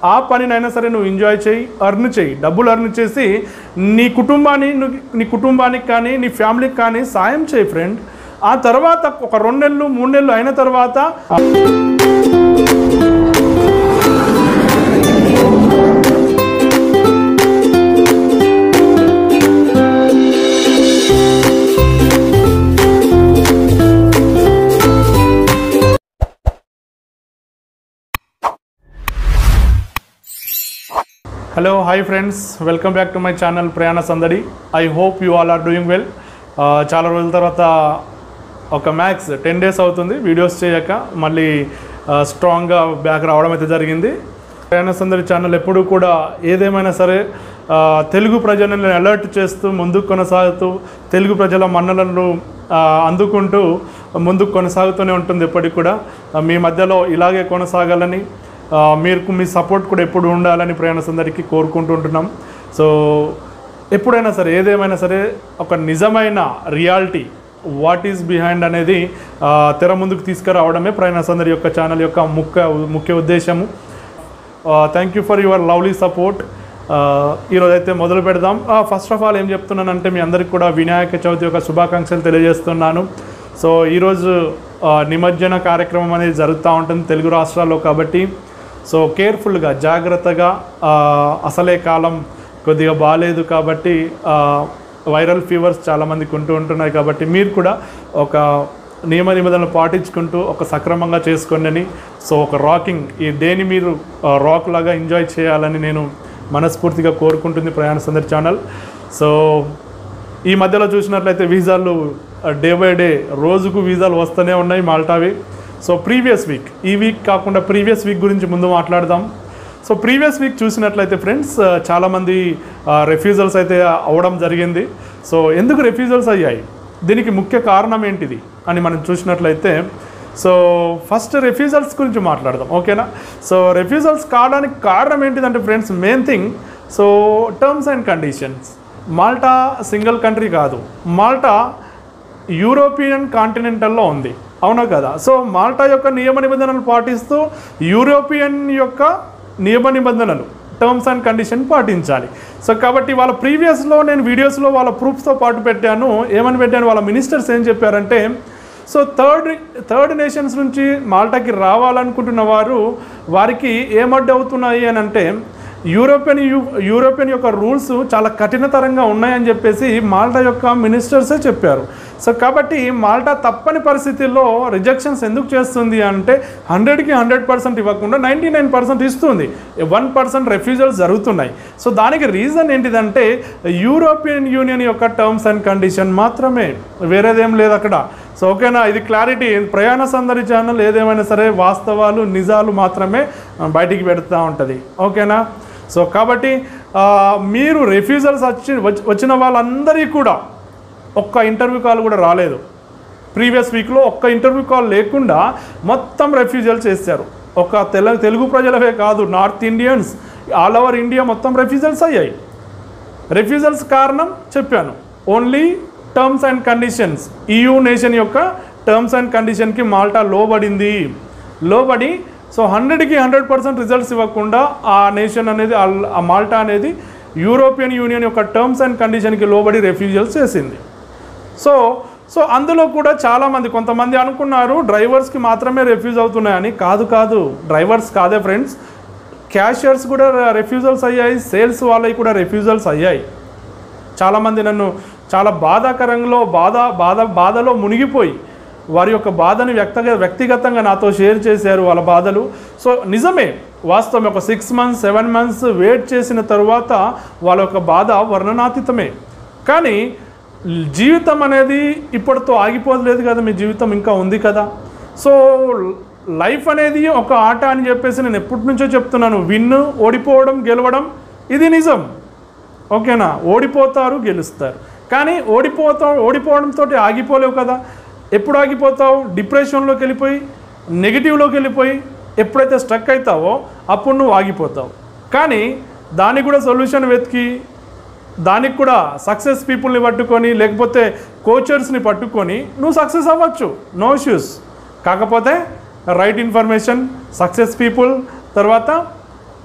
ఆ పనినైనా సరే నువ్వు ఎంజాయ్ చేయి అర్న్ చేయి డబ్బులు అర్న్ చేసి నీ కుటుంబాన్ని నువ్వు- నీ కుటుంబానికి కానీ నీ ఫ్యామిలీకి కానీ సాయం చేయి ఫ్రెండ్ ఆ తర్వాత ఒక రెండు నెలలు మూడు నెలలు అయిన తర్వాత hello hi friends welcome back to my channel Prayana Sandadi I hope you all are doing well చాలా రోజుల తర్వాత ఒక మ్యాక్స్ టెన్ డేస్ అవుతుంది వీడియోస్ చేయక మళ్ళీ స్ట్రాంగ్గా బ్యాక్ రావడం అయితే జరిగింది ప్రయాణ సందడి ఛానల్ ఎప్పుడూ కూడా ఏదేమైనా సరే ఆ, తెలుగు ప్రజలను అలర్ట్ చేస్తూ ముందుకు కొనసాగుతూ తెలుగు ప్రజల మన్నలను ఆ, అందుకుంటూ ముందుకు కొనసాగుతూనే ఉంటుంది ఎప్పటికి కూడా ఆ, మీ మధ్యలో ఇలాగే కొనసాగాలని ఆ, మీరు మీ సపోర్ట్ కూడా ఎప్పుడు ఉండాలని ప్రయాణసందరికీ కోరుకుంటుంటున్నాం సో ఎప్పుడైనా సరే ఏదేమైనా సరే ఒక నిజమైన రియాలిటీ వాట్ ఈస్ బిహైండ్ అనేది ఆ, తెర ముందుకు తీసుకురావడమే ప్రయాణసందరి యొక్క ఛానల్ యొక్క ముఖ్య ముఖ్య ఉద్దేశము thank you for your lovely support ఈరోజు అయితే మొదలు పెడదాం ఫస్ట్ ఆఫ్ ఆల్ ఏం చెప్తున్నానంటే మీ అందరికి కూడా వినాయక చవితి యొక్క శుభాకాంక్షలు తెలియజేస్తున్నాను సో ఈరోజు ఆ, నిమజ్జన కార్యక్రమం అనేది జరుగుతూ ఉంటుంది తెలుగు రాష్ట్రాల్లో కాబట్టి సో కేర్ఫుల్గా జాగ్రత్తగా ఆ, అసలే కాలం కొద్దిగా బాగాలేదు కాబట్టి ఆ, వైరల్ ఫీవర్స్ చాలామందికి ఉంటూ ఉంటున్నాయి కాబట్టి మీరు కూడా ఒక నియమ నిబంధనలు పాటించుకుంటూ ఒక సక్రమంగా చేసుకోండి సో ఒక రాకింగ్ ఈ డేని మీరు రాక్ లాగా ఎంజాయ్ చేయాలని నేను మనస్ఫూర్తిగా కోరుకుంటుంది ప్రయాణ సందర్ ఛానల్ సో ఈ మధ్యలో చూసినట్లయితే వీసాలు డే బై డే రోజుకు వీసాలు వస్తూనే ఉన్నాయి మాల్టావి సో ప్రీవియస్ వీక్ ఈ వీక్ కాకుండా ప్రీవియస్ వీక్ గురించి ముందు మాట్లాడదాం సో ప్రీవియస్ వీక్ చూసినట్లయితే ఫ్రెండ్స్ చాలామంది రెఫ్యూజల్స్ అయితే అవ్వడం జరిగింది సో ఎందుకు రెఫ్యూజల్స్ అయ్యాయి దీనికి ముఖ్య కారణం ఏంటిది అని మనం చూసినట్లయితే సో ఫస్ట్ రెఫ్యూజల్స్ గురించి మాట్లాడదాం ఓకేనా సో రెఫ్యూజల్స్ కావడానికి కారణం ఏంటిదంటే friends main thing so terms and conditions Malta single country కాదు మాల్టా యూరోపియన్ కాంటినెంటల్లో ఉంది అవునా కదా సో మాల్టా యొక్క నియమ నిబంధనలు పాటిస్తూ యూరోపియన్ యొక్క నియమ నిబంధనలు టర్మ్స్ అండ్ కండిషన్ పాటించాలి సో కాబట్టి వాళ్ళ ప్రీవియస్లో నేను వీడియోస్లో వాళ్ళ ప్రూఫ్స్తో పాటు పెట్టాను ఏమని పెట్టాను వాళ్ళ మినిస్టర్స్ ఏం చెప్పారంటే సో థర్డ్ థర్డ్ నేషన్స్ నుంచి మాల్టాకి రావాలనుకుంటున్న వారు వారికి ఏమడ్డు అవుతున్నాయి అని అంటే యూరోపియన్ యూ యూరోపియన్ యొక్క రూల్స్ చాలా కఠినతరంగా ఉన్నాయని చెప్పేసి మాల్టా యొక్క మినిస్టర్సే చెప్పారు సో కాబట్టి మాల్టా తప్పని పరిస్థితుల్లో రిజెక్షన్స్ ఎందుకు చేస్తుంది అంటే హండ్రెడ్కి హండ్రెడ్ పర్సెంట్ ఇవ్వకుండా నైంటీ నైన్ పర్సెంట్ ఇస్తుంది వన్ పర్సెంట్ రెఫ్యూజల్స్ జరుగుతున్నాయి సో దానికి రీజన్ ఏంటిదంటే యూరోపియన్ యూనియన్ యొక్క టర్మ్స్ అండ్ కండిషన్ మాత్రమే వేరేదేం లేదు అక్కడ సో ఓకేనా ఇది క్లారిటీ ప్రయాణ సందడి ఛానల్ ఏదేమైనా సరే వాస్తవాలు నిజాలు మాత్రమే ఆ, బయటికి పెడుతూ ఉంటుంది ఓకేనా సో కాబట్టి ఆ, మీరు రెఫ్యూజల్స్ వచ్చి వచ్చి- వచ్చిన వాళ్ళందరికీ కూడా ఒక్క ఇంటర్వ్యూ కాల్ కూడా రాలేదు ప్రీవియస్ వీక్లో ఒక్క ఇంటర్వ్యూ కాల్ లేకుండా మొత్తం రెఫ్యూజల్ చేశారు ఒక తెల తెలుగు ప్రజలవే కాదు north Indians all over India మొత్తం రెఫ్యూజల్స్ అయ్యాయి రిఫ్యూజల్స్ కారణం చెప్పాను only terms and conditions EU nation యొక్క టర్మ్స్ అండ్ కండిషన్కి మాల్టా లోబడింది లోబడి సో హండ్రెడ్కి హండ్రెడ్ పర్సెంట్ రిజల్ట్స్ ఇవ్వకుండా ఆ నేషన్ అనేది ఆ- ఆ మాల్టా అనేది యూరోపియన్ యూనియన్ యొక్క టర్మ్స్ అండ్ కండిషన్కి లోబడి రెఫ్యూజల్స్ చేసింది సో సో అందులో కూడా చాలామంది కొంతమంది అనుకున్నారు డ్రైవర్స్కి మాత్రమే రెఫ్యూజ్ అవుతున్నాయని కాదు కాదు డ్రైవర్స్ కాదే ఫ్రెండ్స్ క్యాషియర్స్ కూడా రెఫ్యూజల్స్ అయ్యాయి సేల్స్ వాళ్ళవి కూడా రెఫ్యూజల్స్ అయ్యాయి చాలామంది నన్ను చాలా బాధాకరంలో బాధ బాధ బాధలో మునిగిపోయి వారి యొక్క బాధని వ్యక్తగ వ్యక్తిగతంగా నాతో షేర్ చేశారు వాళ్ళ బాధలు సో నిజమే వాస్తవం ఒక six months seven months wait చేసిన తరువాత వాళ్ళ యొక్క బాధ వర్ణనాతీతమే కానీ జీవితం అనేది ఇప్పటితో ఆగిపోలేదు కదా మీ జీవితం ఇంకా ఉంది కదా సో లైఫ్ అనేది ఒక ఆట అని చెప్పేసి నేను ఎప్పటి నుంచో చెప్తున్నాను విన్ ఓడిపోవడం గెలవడం ఇది నిజం ఓకేనా ఓడిపోతారు గెలుస్తారు కానీ ఓడిపోతావు ఓడిపోవడంతో ఆగిపోలేవు కదా ఎప్పుడు ఆగిపోతావు డిప్రెషన్లోకి వెళ్ళిపోయి నెగిటివ్లోకి వెళ్ళిపోయి ఎప్పుడైతే స్ట్రక్ అవుతావో అప్పుడు నువ్వు ఆగిపోతావు కానీ దానికి కూడా సొల్యూషన్ వెతికి దానికి కూడా సక్సెస్ పీపుల్ని పట్టుకొని లేకపోతే కోచర్స్ని పట్టుకొని నువ్వు సక్సెస్ అవ్వచ్చు నో ఇష్యూస్ కాకపోతే రైట్ ఇన్ఫర్మేషన్ సక్సెస్ పీపుల్ తర్వాత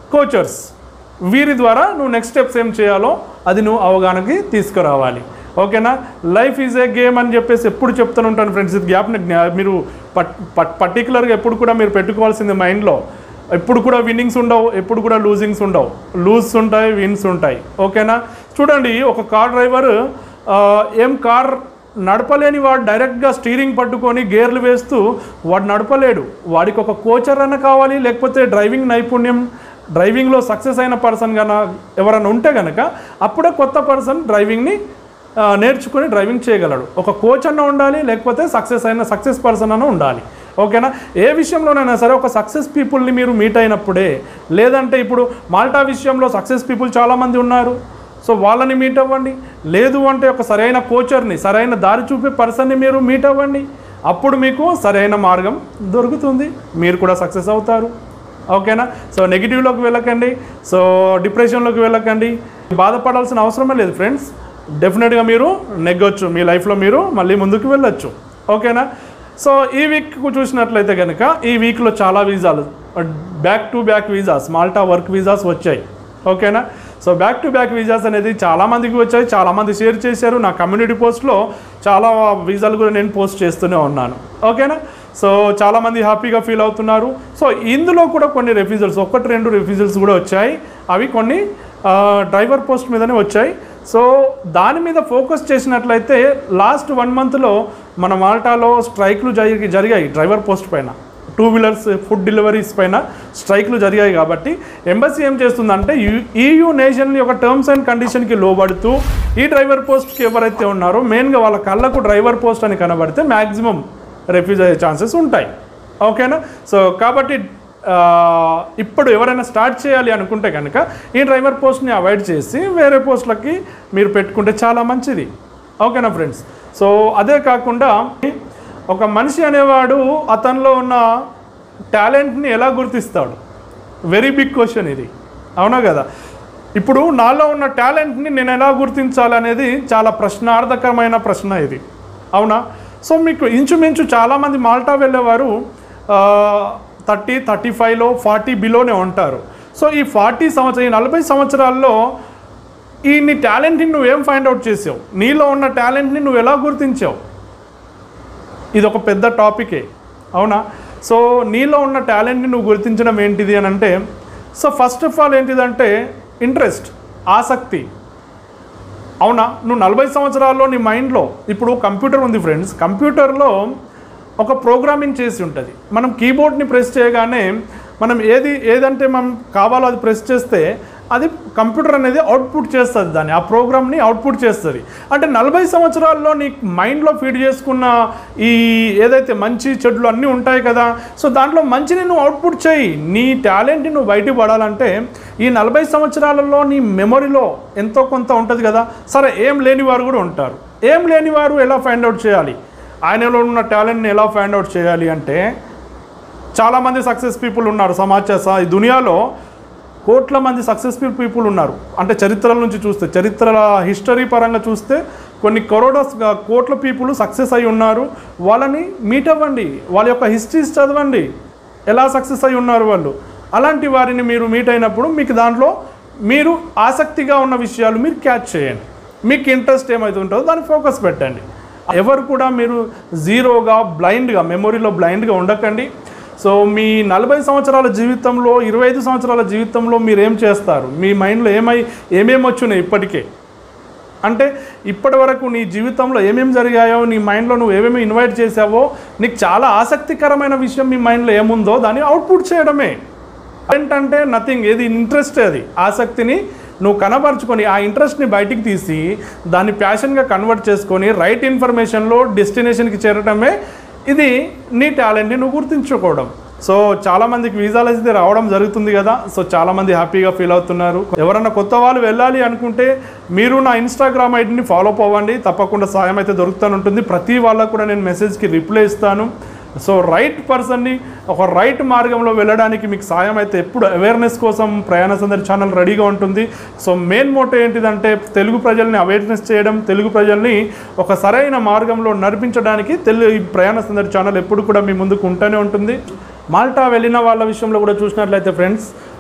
కోచర్స్ వీరి ద్వారా నువ్వు నెక్స్ట్ స్టెప్స్ ఏం చేయాలో అది నువ్వు అవగాహనకి తీసుకురావాలి ఓకేనా లైఫ్ ఈజ్ ఏ గేమ్ అని చెప్పేసి ఎప్పుడు చెప్తూనే ఉంటాను ఫ్రెండ్స్ ఇది గ్యాప్ని జ్ఞా- మీరు పట్ పట్ పర్టికులర్గా ఎప్పుడు కూడా మీరు పెట్టుకోవాల్సింది మైండ్లో ఎప్పుడు కూడా విన్నింగ్స్ ఉండవు ఎప్పుడు కూడా లూజింగ్స్ ఉండవు లూజ్ ఉంటాయి విన్స్ ఉంటాయి ఓకేనా చూడండి ఒక కార్ డ్రైవర్ ఆ, ఏం కార్ నడపలేని వాడు డైరెక్ట్గా స్టీరింగ్ పట్టుకొని గేర్లు వేస్తూ వాడు నడపలేడు వాడికి ఒక కోచర్ అన్న కావాలి లేకపోతే డ్రైవింగ్ నైపుణ్యం డ్రైవింగ్లో సక్సెస్ అయిన పర్సన్ కన ఎవరైనా ఉంటే కనుక అప్పుడే కొత్త పర్సన్ డ్రైవింగ్ని ఆ, నేర్చుకుని డ్రైవింగ్ చేయగలడు ఒక కోచ్ అన్న ఉండాలి లేకపోతే సక్సెస్ అయిన సక్సెస్ పర్సన్ అన్న ఉండాలి ఓకేనా ఏ విషయంలోనైనా సరే ఒక సక్సెస్ పీపుల్ని మీరు మీట్ అయినప్పుడే లేదంటే ఇప్పుడు మాల్టా విషయంలో సక్సెస్ పీపుల్ చాలామంది ఉన్నారు సో వాళ్ళని మీట్ అవ్వండి లేదు అంటే ఒక సరైన కోచర్ని సరైన దారి చూపే పర్సన్ని మీరు మీట్ అవ్వండి అప్పుడు మీకు సరైన మార్గం దొరుకుతుంది మీరు కూడా సక్సెస్ అవుతారు ఓకేనా సో నెగిటివ్లోకి వెళ్ళకండి సో డిప్రెషన్లోకి వెళ్ళకండి బాధపడాల్సిన అవసరమే లేదు ఫ్రెండ్స్ డెఫినెట్గా మీరు నెగ్గొచ్చు మీ లైఫ్లో మీరు మళ్ళీ ముందుకు వెళ్ళొచ్చు ఓకేనా సో ఈ వీక్ చూసినట్లయితే కనుక ఈ వీక్లో చాలా వీసాలు back to back visas Malta work visas వచ్చాయి ఓకేనా so back to back visas అనేది చాలామందికి వచ్చాయి చాలామంది షేర్ చేశారు నా కమ్యూనిటీ పోస్ట్లో చాలా వీసాలు కూడా నేను పోస్ట్ చేస్తూనే ఉన్నాను ఓకేనా సో చాలామంది హ్యాపీగా ఫీల్ అవుతున్నారు సో ఇందులో కూడా కొన్ని రెఫ్యూజల్స్ ఒకటి రెండు రెఫ్యూజల్స్ కూడా వచ్చాయి అవి కొన్ని ఆ, డ్రైవర్ పోస్ట్ మీదనే వచ్చాయి సో దాని మీద ఫోకస్ చేసినట్లయితే లాస్ట్ వన్ మంత్లో మన మాల్టాలో స్ట్రైక్లు జరిగి జరిగాయి డ్రైవర్ పోస్ట్ పైన టూ వీలర్స్ ఫుడ్ డెలివరీస్ పైన స్ట్రైక్లు జరిగాయి కాబట్టి ఎంబసీ ఏం చేస్తుందంటే ఈయూ నేషన్ యొక్క టర్మ్స్ అండ్ కండిషన్కి లోబడుతూ ఈ డ్రైవర్ పోస్ట్కి ఎవరైతే ఉన్నారో మెయిన్గా వాళ్ళ కళ్ళకు డ్రైవర్ పోస్ట్ అని కనబడితే మ్యాక్సిమం రెఫ్యూజ్ అయ్యే ఛాన్సెస్ ఉంటాయి ఓకేనా సో కాబట్టి ఆ, ఇప్పుడు ఎవరైనా స్టార్ట్ చేయాలి అనుకుంటే కనుక ఈ డ్రైవర్ పోస్ట్ని అవాయిడ్ చేసి వేరే పోస్టులకి మీరు పెట్టుకుంటే చాలా మంచిది ఓకేనా ఫ్రెండ్స్ సో అదే కాకుండా ఒక మనిషి అనేవాడు అతనిలో ఉన్న టాలెంట్ని ఎలా గుర్తిస్తాడు వెరీ బిగ్ క్వశ్చన్ ఇది అవునా కదా ఇప్పుడు నాలో ఉన్న టాలెంట్ని నేను ఎలా గుర్తించాలి అనేది చాలా ప్రశ్నార్థకరమైన ప్రశ్న ఇది అవునా సో మీకు ఇంచుమించు చాలామంది మాల్టా వెళ్ళేవారు థర్టీ థర్టీ ఫైవ్లో ఫార్టీ బిలోనే ఉంటారు సో ఈ ఫార్టీ సంవత్సరం ఈ నలభై సంవత్సరాల్లో ఈ నీ టాలెంట్ని నువ్వేం ఫైండ్ అవుట్ చేసావు నీలో ఉన్న టాలెంట్ని నువ్వు ఎలా గుర్తించావు ఇది ఒక పెద్ద టాపికే అవునా సో నీలో ఉన్న టాలెంట్ని నువ్వు గుర్తించడం ఏంటిది అని అంటే సో ఫస్ట్ ఆఫ్ ఆల్ ఏంటిదంటే ఇంట్రెస్ట్ ఆసక్తి అవునా నువ్వు నలభై సంవత్సరాల్లో నీ మైండ్లో ఇప్పుడు కంప్యూటర్ ఉంది ఫ్రెండ్స్ కంప్యూటర్లో ఒక ప్రోగ్రామింగ్ చేసి ఉంటుంది మనం కీబోర్డ్ని ప్రెస్ చేయగానే మనం ఏది ఏదంటే మనం కావాలో అది ప్రెస్ చేస్తే అది కంప్యూటర్ అనేది అవుట్పుట్ చేస్తుంది దాన్ని ఆ ప్రోగ్రామ్ని అవుట్పుట్ చేస్తుంది అంటే నలభై సంవత్సరాల్లో నీ మైండ్లో ఫీడ్ చేసుకున్న ఈ ఏదైతే మంచి చెడులు అన్నీ ఉంటాయి కదా సో దాంట్లో మంచిని నువ్వు అవుట్పుట్ చేయి నీ టాలెంట్ని నువ్వు బయట పడాలంటే ఈ నలభై సంవత్సరాలలో నీ మెమొరీలో ఎంతో కొంత ఉంటుంది కదా సరే ఏం లేని వారు కూడా ఉంటారు ఏం లేని వారు ఎలా ఫైండ్ అవుట్ చేయాలి ఆయనలో ఉన్న టాలెంట్ని ఎలా ఫైండ్ అవుట్ చేయాలి అంటే చాలామంది సక్సెస్ పీపుల్ ఉన్నారు సమాచార స- ఈ దునియాలో కోట్ల మంది సక్సెస్ఫుల్ పీపుల్ ఉన్నారు అంటే చరిత్రల నుంచి చూస్తే చరిత్రల హిస్టరీ పరంగా చూస్తే కొన్ని కరోడస్ కోట్ల పీపుల్ సక్సెస్ అయి ఉన్నారు వాళ్ళని మీట్ అవ్వండి వాళ్ళ యొక్క హిస్టరీస్ చదవండి ఎలా సక్సెస్ అయి ఉన్నారు వాళ్ళు అలాంటి వారిని మీరు మీట్ అయినప్పుడు మీకు దాంట్లో మీరు ఆసక్తిగా ఉన్న విషయాలు మీరు క్యాచ్ చేయండి మీకు ఇంట్రెస్ట్ ఏమైతే ఉంటుందో దాన్ని ఫోకస్ పెట్టండి ఎవరు కూడా మీరు జీరోగా బ్లైండ్గా మెమొరీలో బ్లైండ్గా ఉండకండి సో మీ నలభై సంవత్సరాల జీవితంలో ఇరవై ఐదు సంవత్సరాల జీవితంలో మీరు ఏం చేస్తారు మీ మైండ్లో ఏమై ఏమేమి వచ్చున్నాయి ఇప్పటికే అంటే ఇప్పటి వరకు నీ జీవితంలో ఏమేమి జరిగాయో నీ మైండ్లో నువ్వు ఏమేమి ఇన్వైట్ చేసావో నీకు చాలా ఆసక్తికరమైన విషయం మీ మైండ్లో ఏముందో దాన్ని అవుట్పుట్ చేయడమే ఏంటంటే నథింగ్ ఏది ఇంట్రెస్ట్ అది ఆసక్తిని నువ్వు కనబరుచుకొని ఆ ఇంట్రెస్ట్ని బయటికి తీసి దాన్ని ప్యాషన్గా కన్వర్ట్ చేసుకొని రైట్ ఇన్ఫర్మేషన్లో డెస్టినేషన్కి చేరటమే ఇది నీ టాలెంట్ని నువ్వు గుర్తించుకోవడం సో చాలా మందికి వీసాలు అయితే రావడం జరుగుతుంది కదా సో చాలా మంది హ్యాపీగా ఫీల్ అవుతున్నారు ఎవరన్నా కొత్త వాళ్ళు వెళ్ళాలి అనుకుంటే మీరు నా ఇన్స్టాగ్రామ్ ఐడిని ఫాలో అవ్వండి తప్పకుండా సాయం అయితే దొరుకుతూనే ఉంటుంది ప్రతి వాళ్ళకు కూడా నేను మెసేజ్కి రిప్లై ఇస్తాను సో రైట్ పర్సన్ని ఒక రైట్ మార్గంలో వెళ్ళడానికి మీకు సాయం అయితే ఎప్పుడు అవేర్నెస్ కోసం ప్రయాణ సందడి ఛానల్ రెడీగా ఉంటుంది సో మెయిన్ మోటో ఏంటిదంటే తెలుగు ప్రజల్ని అవేర్నెస్ చేయడం తెలుగు ప్రజల్ని ఒక సరైన మార్గంలో నడిపించడానికి తెలుగు ఈ ప్రయాణ సందడి ఛానల్ ఎప్పుడు కూడా మీ ముందుకు ఉంటూనే ఉంటుంది మాల్టా వెళ్ళిన వాళ్ళ విషయంలో కూడా చూసినట్లయితే ఫ్రెండ్స్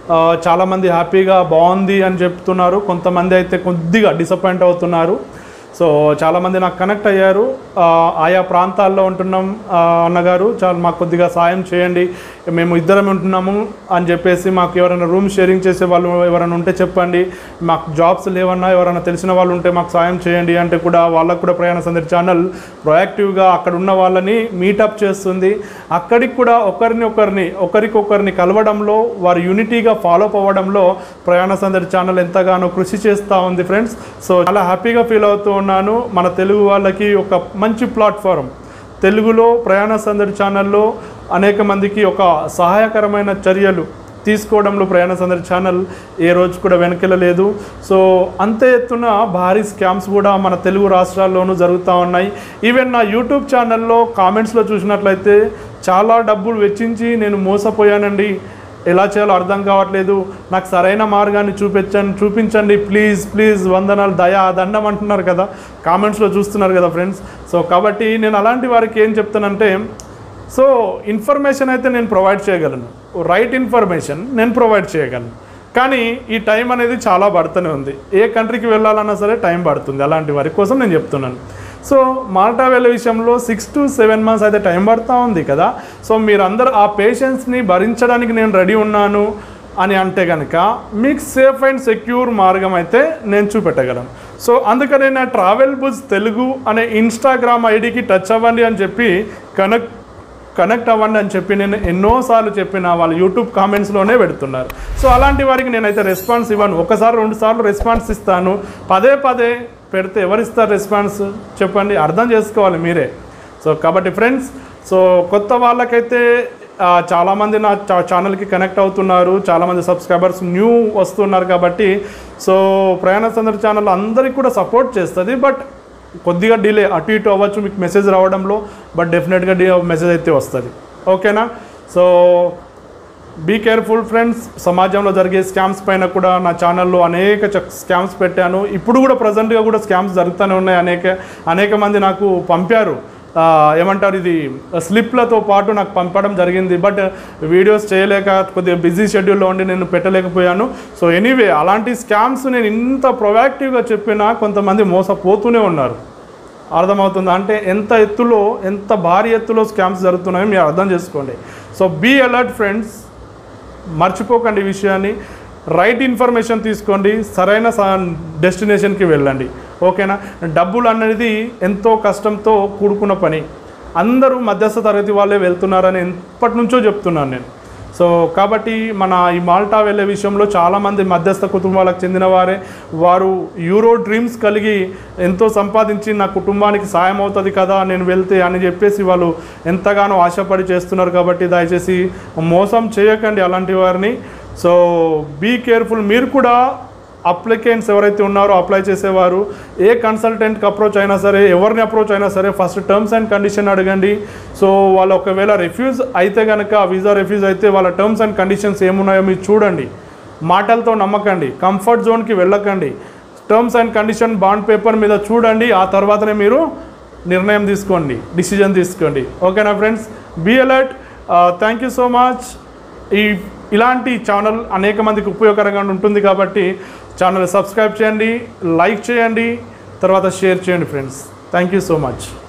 ఆ, చాలామంది హ్యాపీగా బాగుంది అని చెప్తున్నారు కొంతమంది అయితే కొద్దిగా డిసప్పాయింట్ అవుతున్నారు సో చాలామంది నాకు కనెక్ట్ అయ్యారు ఆ, ఆయా ప్రాంతాల్లో ఉంటున్నాం ఆ, అన్నగారు చాలా మాకు కొద్దిగా సాయం చేయండి మేము ఇద్దరం ఉంటున్నాము అని చెప్పేసి మాకు ఎవరైనా రూమ్ షేరింగ్ చేసే వాళ్ళు ఎవరైనా ఉంటే చెప్పండి మాకు జాబ్స్ లేవన్నా ఎవరైనా తెలిసిన వాళ్ళు ఉంటే మాకు సాయం చేయండి అంటే కూడా వాళ్ళకు కూడా ప్రయాణ సందడి ఛానల్ ప్రొయాక్టివ్గా అక్కడ ఉన్న వాళ్ళని మీటప్ చేస్తుంది అక్కడికి కూడా ఒకరిని ఒకరిని ఒకరికొకరిని కలవడంలో వారు యూనిటీగా ఫాలో అవ్వడంలో ప్రయాణ సందడి ఛానల్ ఎంతగానో కృషి చేస్తూ ఉంది ఫ్రెండ్స్ సో చాలా హ్యాపీగా ఫీల్ అవుతూ ఉన్నాను మన తెలుగు వాళ్ళకి ఒక మంచి ప్లాట్ఫారం తెలుగులో ప్రయాణ సందడి ఛానల్లో అనేక మందికి ఒక సహాయకరమైన చర్యలు తీసుకోవడంలో ప్రయాణ సందడి ఛానల్ ఏ రోజు కూడా వెనకెళ్ళలేదు సో అంతే ఎత్తున భారీ స్కామ్స్ కూడా మన తెలుగు రాష్ట్రాల్లోనూ జరుగుతూ ఉన్నాయి ఈవెన్ నా యూట్యూబ్ ఛానల్లో కామెంట్స్లో చూసినట్లయితే చాలా డబ్బులు వెచ్చించి నేను మోసపోయానండి ఎలా చేయాలో అర్థం కావట్లేదు నాకు సరైన మార్గాన్ని చూపించండి చూపించండి ప్లీజ్ ప్లీజ్ వందనాలు దయా దండం అంటున్నారు కదా కామెంట్స్లో చూస్తున్నారు కదా ఫ్రెండ్స్ సో కాబట్టి నేను అలాంటి వారికి ఏం చెప్తానంటే సో ఇన్ఫర్మేషన్ అయితే నేను ప్రొవైడ్ చేయగలను రైట్ ఇన్ఫర్మేషన్ నేను ప్రొవైడ్ చేయగలను కానీ ఈ టైం అనేది చాలా పడుతూనే ఉంది ఏ కంట్రీకి వెళ్ళాలన్నా సరే టైం పడుతుంది అలాంటి వారి కోసం నేను చెప్తున్నాను సో మాల్టా వెళ్ళే విషయంలో సిక్స్ టు సెవెన్ మంత్స్ అయితే టైం పడుతూ ఉంది కదా సో మీరందరూ ఆ పేషెన్స్ని భరించడానికి నేను రెడీ ఉన్నాను అని అంటే కనుక మీకు సేఫ్ అండ్ సెక్యూర్ మార్గం అయితే నేను చూపెట్టగలను సో అందుకనే నా ట్రావెల్ బుజ్ తెలుగు అనే ఇన్స్టాగ్రామ్ ఐడికి టచ్ అవ్వండి అని చెప్పి కనెక్ట్ కనెక్ట్ అవ్వండి అని చెప్పి నేను ఎన్నోసార్లు చెప్పిన వాళ్ళు యూట్యూబ్ కామెంట్స్లోనే పెడుతున్నారు సో అలాంటి వారికి నేనైతే రెస్పాన్స్ ఇవ్వను ఒకసారి రెండు సార్లు రెస్పాన్స్ ఇస్తాను పదే పదే పెడితే ఎవరిస్తారు రెస్పాన్స్ చెప్పండి అర్థం చేసుకోవాలి మీరే సో కాబట్టి ఫ్రెండ్స్ సో కొత్త వాళ్ళకైతే ఆ, చాలామంది నా చా- ఛానల్కి కనెక్ట్ అవుతున్నారు చాలామంది సబ్స్క్రైబర్స్ న్యూ వస్తున్నారు కాబట్టి సో ప్రయాణ సందర్ ఛానల్ అందరికీ కూడా సపోర్ట్ చేస్తుంది బట్ కొద్దిగా డిలే అటు ఇటు అవ్వచ్చు మీకు మెసేజ్ రావడంలో బట్ డెఫినెట్గా డి మెసేజ్ అయితే వస్తుంది ఓకేనా సో బీ కేర్ఫుల్ ఫ్రెండ్స్ సమాజంలో జరిగే స్కామ్స్ పైన కూడా నా ఛానల్లో అనేక స్కామ్స్ పెట్టాను ఇప్పుడు కూడా ప్రజెంట్గా కూడా స్కామ్స్ జరుగుతూనే ఉన్నాయి అనేక అనేక మంది నాకు పంపారు ఆ, ఏమంటారు ఇది స్లిప్లతో పాటు నాకు పంపడం జరిగింది బట్ వీడియోస్ చేయలేక కొద్దిగా బిజీ షెడ్యూల్లో ఉండి నేను పెట్టలేకపోయాను సో ఎనీవే అలాంటి స్కామ్స్ నేను ఇంత ప్రొయాక్టివ్గా చెప్పినా కొంతమంది మోసపోతూనే ఉన్నారు అర్థమవుతుందా అంటే ఎంత ఎత్తులో ఎంత భారీ ఎత్తులో స్కామ్స్ జరుగుతున్నాయో మీరు అర్థం చేసుకోండి సో బీ అలర్ట్ ఫ్రెండ్స్ మర్చిపోకండి ఈ విషయాన్ని రైట్ ఇన్ఫర్మేషన్ తీసుకోండి సరైన డెస్టినేషన్కి వెళ్ళండి ఓకేనా డబ్బులు అనేది ఎంతో కష్టంతో కూడుకున్న పని అందరూ మధ్యస్థ తరగతి వాళ్ళే వెళ్తున్నారని ఎప్పటి నుంచో చెప్తున్నాను నేను సో కాబట్టి మన ఈ మాల్టా వెళ్ళే విషయంలో చాలామంది మధ్యస్థ కుటుంబాలకు చెందిన వారే వారు యూరో డ్రీమ్స్ కలిగి ఎంతో సంపాదించి నా కుటుంబానికి సాయం అవుతుంది కదా నేను వెళ్తే అని చెప్పేసి వాళ్ళు ఎంతగానో ఆశపడి చేస్తున్నారు కాబట్టి దయచేసి మోసం చేయకండి అలాంటి వారిని సో బీ కేర్ఫుల్ మీరు కూడా అప్లికెంట్స్ ఎవరైతే ఉన్నారో అప్లై చేసేవారు ఏ కన్సల్టెంట్కి అప్రోచ్ అయినా సరే ఎవరిని అప్రోచ్ అయినా సరే ఫస్ట్ టర్మ్స్ అండ్ కండిషన్ అడగండి సో వాళ్ళు ఒకవేళ రిఫ్యూజ్ అయితే కనుక వీసా రిఫ్యూజ్ అయితే వాళ్ళ టర్మ్స్ అండ్ కండిషన్స్ ఏమున్నాయో మీరు చూడండి మాటలతో నమ్మకండి కంఫర్ట్ జోన్కి వెళ్ళకండి terms and condition bond paper మీద చూడండి ఆ తర్వాతనే మీరు నిర్ణయం తీసుకోండి డిసిజన్ తీసుకోండి ఓకేనా friends be alert thank you so much ఈ ఇలాంటి ఛానల్ అనేక మందికి ఉపయోగకరంగా ఉంటుంది కాబట్టి ఛానల్ సబ్స్క్రైబ్ చేయండి లైక్ చేయండి తర్వాత షేర్ చేయండి friends thank you so much